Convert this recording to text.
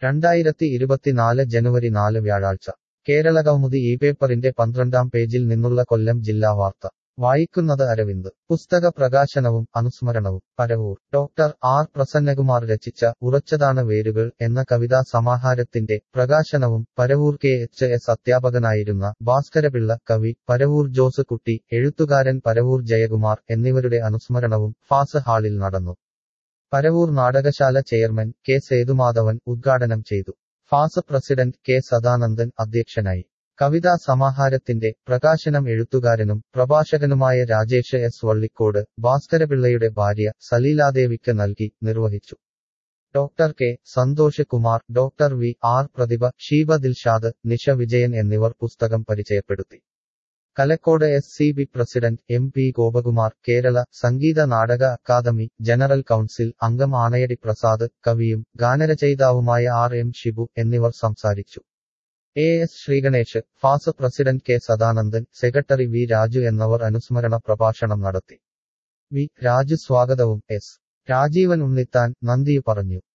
രണ്ടായിരത്തി ഇരുപത്തിനാല് ജനുവരി നാല് വ്യാഴാഴ്ച കേരള കൗമുദി ഈ പേപ്പറിന്റെ പന്ത്രണ്ടാം പേജിൽ നിന്നുള്ള കൊല്ലം ജില്ലാ വാർത്ത വായിക്കുന്നത് അരവിന്ദ് പുസ്തക പ്രകാശനവും അനുസ്മരണവും പരവൂർ ഡോക്ടർ ആർ പ്രസന്നകുമാർ രചിച്ച ഉറച്ചതാണ് വേരുകൾ എന്ന കവിതാ സമാഹാരത്തിന്റെ പ്രകാശനവും പരവൂർ കെ എച്ച് എസ് അധ്യാപകനായിരുന്ന ഭാസ്കരപിള്ള കവി പരവൂർ ജോസ് കുട്ടി എഴുത്തുകാരൻ പരവൂർ ജയകുമാർ എന്നിവരുടെ അനുസ്മരണവും ഫാസ് ഹാളിൽ നടന്നു പരവൂർ നാടകശാല ചെയർമാൻ കെ സേതുമാധവൻ ഉദ്ഘാടനം ചെയ്തു ഫാസ് പ്രസിഡന്റ് കെ സദാനന്ദൻ അധ്യക്ഷനായി കവിതാ സമാഹാരത്തിന്റെ പ്രകാശനം എഴുത്തുകാരനും പ്രഭാഷകനുമായ രാജേഷ് എസ് വള്ളിക്കോട് ഭാസ്കരപിള്ളയുടെ ഭാര്യ സലീലാദേവിക്ക് നൽകി നിർവഹിച്ചു doctor K Santhosh Kumar doctor V R Prathibha Sheeba Dilshad Nisha Vijayan എന്നിവർ പുസ്തകം പരിചയപ്പെടുത്തി Kalakkode S C B president M P Gopakumar Kerala Sangeetha Nataka Akademi general council അംഗം ആണയടി പ്രസാദ് കവിയും ഗാനരചയിതാവുമായ ആർ എം ഷിബു എന്നിവർ സംസാരിച്ചു A S Sreeganesh FAS president K Sadanandan secretary V Raju എന്നിവർ അനുസ്മരണ പ്രഭാഷണം നടത്തി വി രാജു സ്വാഗതവും എസ് രാജീവൻ ഉണ്ണിത്താൻ നന്ദി പറഞ്ഞു